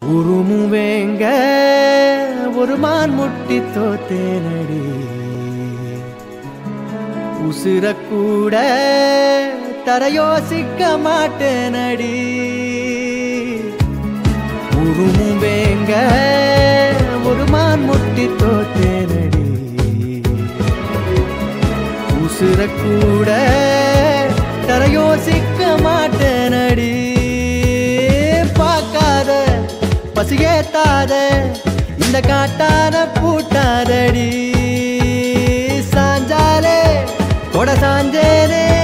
உருமுவேங்க ஒரு மான் முட்டி தோத்தேனடி உசுர கூட தர யோசிக்க மாட்டேனடி உருமுவேங்க ஒரு மான் முட்டி தோத்தேனடி உசுர கூட தர யோசிக்க மாட்டேனடி பார்க்காத பசியேத்தாத இந்த காட்டான பூட்டாதடி சாஞ்சாலே கொட சாஞ்சேனே